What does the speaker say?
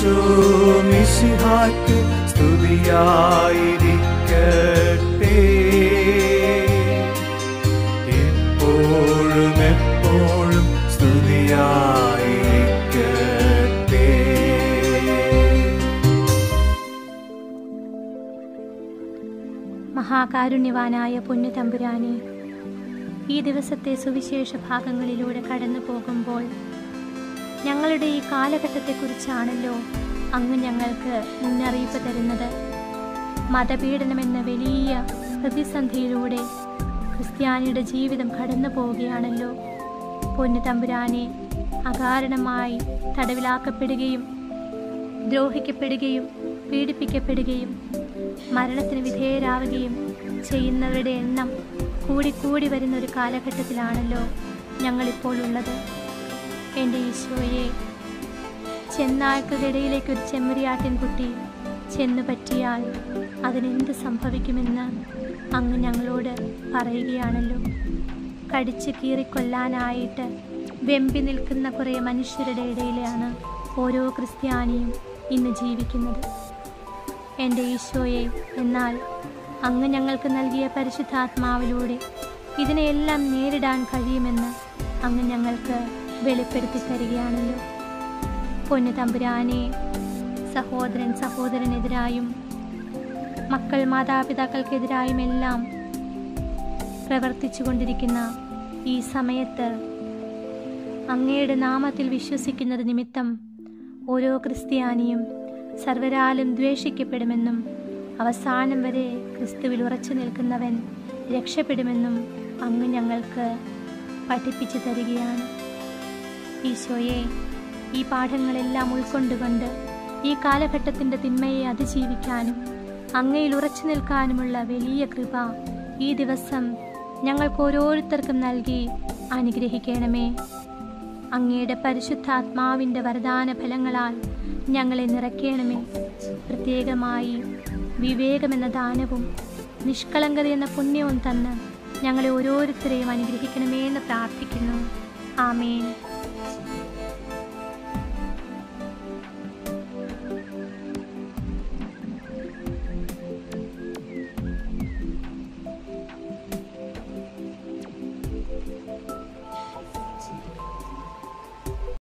ഈശോ മിശിഹായ്ക്ക് സ്തുതിയായിരിക്കട്ടെ എപ്പോഴും എപ്പോഴും സ്തുതിയായിരിക്കട്ടെ മഹാകാരുണ്യവാനായ പൊന്നു തമ്പുരാനെ ഈ ദിവസത്തെ സുവിശേഷ ഭാഗങ്ങളിലൂടെ കടന്നു പോകുമ്പോൾ ഞങ്ങളുടെ ഈ കാലഘട്ടത്തെക്കുറിച്ചാണല്ലോ അങ്ങ് ഞങ്ങൾക്ക് മുന്നറിയിപ്പ് തരുന്നത് മതപീഡനമെന്ന വലിയ പ്രതിസന്ധിയിലൂടെ ക്രിസ്ത്യാനിയുടെ ജീവിതം കടന്നു പോവുകയാണല്ലോ പൊന്നു തമ്പുരാനെ അകാരണമായി തടവിലാക്കപ്പെടുകയും ദ്രോഹിക്കപ്പെടുകയും പീഡിപ്പിക്കപ്പെടുകയും മരണത്തിന് വിധേയരാവുകയും ചെയ്യുന്നവരുടെ എണ്ണം കൂടിക്കൂടി വരുന്ന ഒരു കാലഘട്ടത്തിലാണല്ലോ ഞങ്ങളിപ്പോൾ ഉള്ളത് എൻ്റെ ഈശോയെ ചെന്നായ്ക്കളുടെ ഇടയിലേക്ക് ഒരു ചെമ്മരിയാട്ടിൻ കുട്ടി ചെന്നു പറ്റിയാൽ അതിനെന്ത് സംഭവിക്കുമെന്ന് അങ്ങ് ഞങ്ങളോട് പറയുകയാണല്ലോ കടിച്ചു കീറിക്കൊല്ലാനായിട്ട് വെമ്പി നിൽക്കുന്ന കുറേ മനുഷ്യരുടെ ഇടയിലാണ് ഓരോ ക്രിസ്ത്യാനിയും ഇന്ന് ജീവിക്കുന്നത് എൻ്റെ ഈശോയെ എന്നാൽ അങ്ങ് ഞങ്ങൾക്ക് നൽകിയ പരിശുദ്ധാത്മാവിലൂടെ ഇതിനെയെല്ലാം നേരിടാൻ കഴിയുമെന്ന് അങ്ങ് ഞങ്ങൾക്ക് വെളിപ്പെടുത്തി തരികയാണല്ലോ പൊന്നു തമ്പുരാനെ സഹോദരൻ സഹോദരനെതിരായും മക്കൾ മാതാപിതാക്കൾക്കെതിരായും എല്ലാം പ്രവർത്തിച്ചു കൊണ്ടിരിക്കുന്ന ഈ സമയത്ത് അങ്ങയുടെ നാമത്തിൽ വിശ്വസിക്കുന്നത് നിമിത്തം ഓരോ ക്രിസ്ത്യാനിയും സർവരാലും ദ്വേഷിക്കപ്പെടുമെന്നും അവസാനം വരെ ക്രിസ്തുവിൽ ഉറച്ചു നിൽക്കുന്നവൻ രക്ഷപ്പെടുമെന്നും അങ്ങ് ഞങ്ങൾക്ക് പഠിപ്പിച്ചു തരികയാണ് ഈശോയെ ഈ പാഠങ്ങളെല്ലാം ഉൾക്കൊണ്ടുകൊണ്ട് ഈ കാലഘട്ടത്തിൻ്റെ തിന്മയെ അതിജീവിക്കാനും അങ്ങയിൽ ഉറച്ചു നിൽക്കാനുമുള്ള വലിയ കൃപ ഈ ദിവസം ഞങ്ങൾക്ക് ഓരോരുത്തർക്കും നൽകി അനുഗ്രഹിക്കണമേ അങ്ങയുടെ പരിശുദ്ധാത്മാവിൻ്റെ വരദാന ഫലങ്ങളാൽ ഞങ്ങളെ നിറയ്ക്കണമേ പ്രത്യേകമായി വിവേകമെന്ന ദാനവും നിഷ്കളങ്കത എന്ന പുണ്യവും തന്ന് ഞങ്ങളെ ഓരോരുത്തരെയും അനുഗ്രഹിക്കണമേ എന്ന് പ്രാർത്ഥിക്കുന്നു ആമേൻ